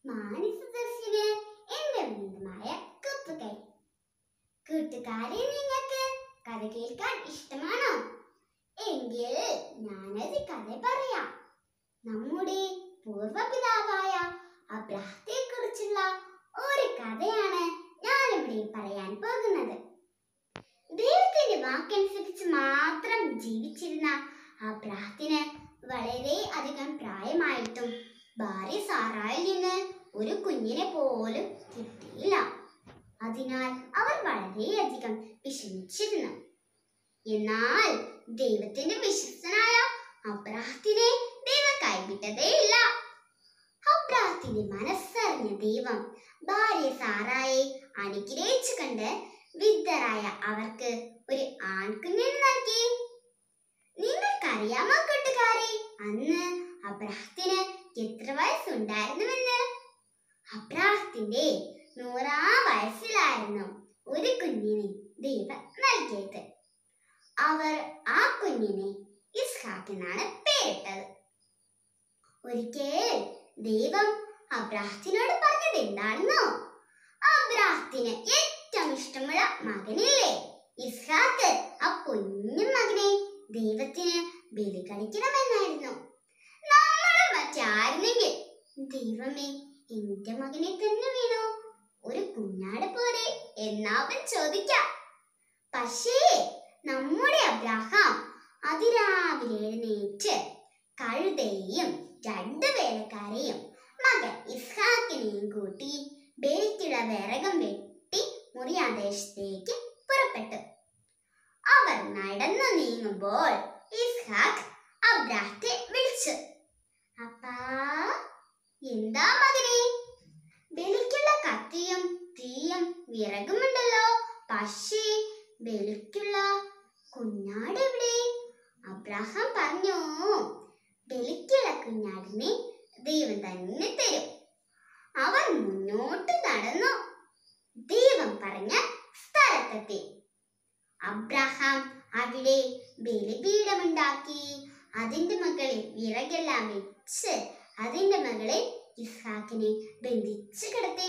മാനസദർശിന് എന്റെ വിനീതമായ കുത്തുകൈ കൂട്ടുകാരെ നിങ്ങൾക്ക് കഥ കേൾക്കാൻ ഇഷ്ടമാണോ എങ്കിൽ ഞാനൊരു കഥ പറയാം നമ്മുടെ പൂർവപിതാവായ അബ്രാഹത്തെ കുറിച്ചുള്ള ഒരു കഥയാണ് ഞാനിവിടെ പറയാൻ പോകുന്നത് ദൈവത്തിന്റെ വാക്കനുസരിച്ച് മാത്രം ജീവിച്ചിരുന്ന അബ്രാഹത്തിന് വളരെ അധികം പ്രായമായിട്ടും ഭാര്യ സാറായിൽ നിന്ന് ഒരു കുഞ്ഞിനെ പോലും കിട്ടിയില്ല അതിനാൽ അവർ വളരെയധികം വിഷമിച്ചിരുന്നു എന്നാൽ ദൈവത്തിന്റെ വിശ്വസ്തനായ അബ്രാഹത്തിനെ ദൈവം കൈവിട്ടതേയില്ല അബ്രാഹത്തിന്റെ മനസ്സറിഞ്ഞ ദൈവം ഭാര്യ സാറായെ അനുഗ്രഹിച്ചു കണ്ട് വിദ്യരായ അവർക്ക് ഒരു ആൺകുഞ്ഞിനെ നൽകി നിങ്ങൾക്കറിയാമോ കൂട്ടുകാരെ അന്ന് അബ്രാഹത്തിന് എത്ര വയസ്സുണ്ടായിരുന്നുവെന്ന് അബ്രാഹത്തിന്റെ നൂറാം വയസ്സിലായിരുന്നു ഒരു കുഞ്ഞിനെ ദൈവം നൽകിയത് അവർ ആ കുഞ്ഞിനെ ഇസ്ഹാക്ക് എന്നാണ് പേരിട്ടത് ഒരിക്കൽ ദൈവം അബ്രാഹത്തിനോട് പറഞ്ഞത് എന്താണെന്നോ അബ്രാഹത്തിന് ഏറ്റവും ഇഷ്ടമുള്ള മകനില്ലേ ഇസ്ഹാക്ക് ആ കുഞ്ഞു മകനെ ദൈവത്തിന് ബലി കഴിക്കണമെന്നായിരുന്നു നമ്മളും മറ്റായിരുന്നെങ്കിൽ ദൈവമേ എന്റെ മകനെ തന്നെ വീണോ ഒരു കുഞ്ഞാട് പോരെ എന്നാവൻ ചോദിക്കാം പക്ഷേ നമ്മുടെ അബ്രാഹാം അതിരാവിലെ എഴുന്നേറ്റ് കഴുതയെയും രണ്ട് വേലക്കാരെയും മകൻ ഇസ്ഹാക്കിനെയും കൂട്ടി ബലിക്കുള്ള വിറകം വെട്ടി മുറിയാദേശത്തേക്ക് പുറപ്പെട്ടു അവർ നടന്നു നീങ്ങുമ്പോൾ ഇസ്ഹാക്ക് അബ്രാഹത്തെ വിളിച്ചു അപ്പാ എന്താ മകനെ ബലിക്കുള്ള കത്തിയും തീയും വിറകുമുണ്ടല്ലോ പക്ഷേ ബലിക്കുള്ള കുഞ്ഞാട് എവിടെ അബ്രാഹാം പറഞ്ഞു ബലിക്കുള്ള കുഞ്ഞാടിനെ ദൈവം തന്നെ തരും അവൻ മുന്നോട്ട് നടന്നു ദൈവം പറഞ്ഞ സ്ഥലത്തെത്തി അബ്രഹാം അവിടെ ബലിപീഠമുണ്ടാക്കി അതിന്റെ മുകളിൽ വിറകെല്ലാം വെച്ച് അതിന്റെ മുകളിൽ ഇസ്ഹാക്കിനെ ബന്ധിച്ച് കിടത്തി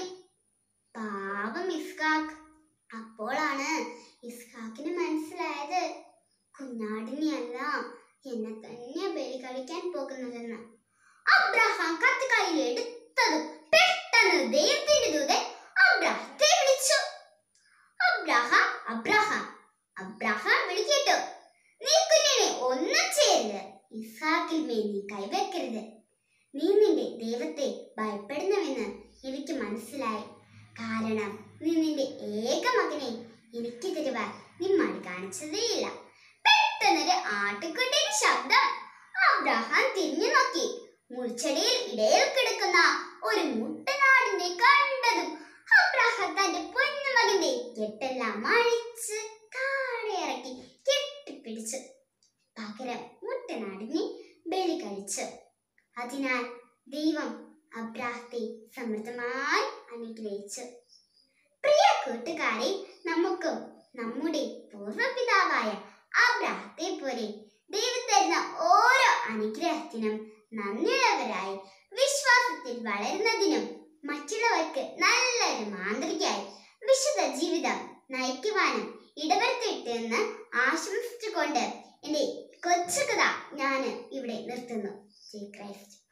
പാവം ഇസ്ഹാക്ക് അപ്പോഴാണ് ഇസ്ഹാക്കിന് മനസ്സിലായത് കുഞ്ഞാടിനെയല്ല എന്നെ തന്നെ ബലി കഴിക്കാൻ പോകുന്നതെന്ന് അബ്രഹാം കത്തി കയ്യിൽ എടുത്തതും പെട്ടെന്ന് ദൈവത്തിന്റെ ദൂതൻ അബ്രാഹത്തെ വിളിച്ചു അബ്രഹാം അബ്രഹാം അബ്രഹാം വിളിക്കട്ടോ നീ കുഞ്ഞിനെ ഒന്നും ചെയ്യരുത് ഇസാക്കിൽ മേൽ നീ കൈവെക്കരുത് നീ നിന്റെ ദൈവത്തെ ഭയപ്പെടുന്നുവെന്ന് എനിക്ക് മനസ്സിലായി കാരണം നീ നിന്റെ ഏക മകനെ എനിക്ക് തരുവാൻ നീ മടി കാണിച്ചതേയില്ല പെട്ടെന്നൊരു ആട്ടിക്കുട്ടിയുടെ ശബ്ദം അബ്രഹാം തിരിഞ്ഞു നോക്കി മുൾച്ചെടിയിൽ ഇടയിൽ കിടക്കുന്ന ഒരു മുട്ടനാടിനെ കണ്ടതും അബ്രഹാം തന്റെ പൊന്നുമകന്റെ കെട്ടെല്ലാം അഴിച്ച് താഴെ ഇറക്കി കെട്ടിപ്പിടിച്ചു പകരം മുട്ടനാടിനെ ബലി കഴിച്ചു അതിനാൽ ദൈവം അബ്രാഹത്തെ സമൃദ്ധമായി അനുഗ്രഹിച്ചു പ്രിയ കൂട്ടുകാരെ നമുക്കും നമ്മുടെ പൂർവ്വപിതാവായ അബ്രാഹത്തെ പോലെ ദൈവം തരുന്ന ഓരോ അനുഗ്രഹത്തിനും നന്ദിയുള്ളവരായി വിശ്വാസത്തിൽ വളരുന്നതിനും മറ്റുള്ളവർക്ക് നല്ലൊരു മാതൃകയായി വിശുദ്ധ ജീവിതം നയിക്കുവാനും ഇടവരുത്തിട്ട് എന്ന് ആശംസിച്ചുകൊണ്ട് എൻ്റെ കൊച്ചു കഥ ഞാൻ ഇവിടെ നിർത്തുന്നു ജയ് ക്രൈസ്റ്റ്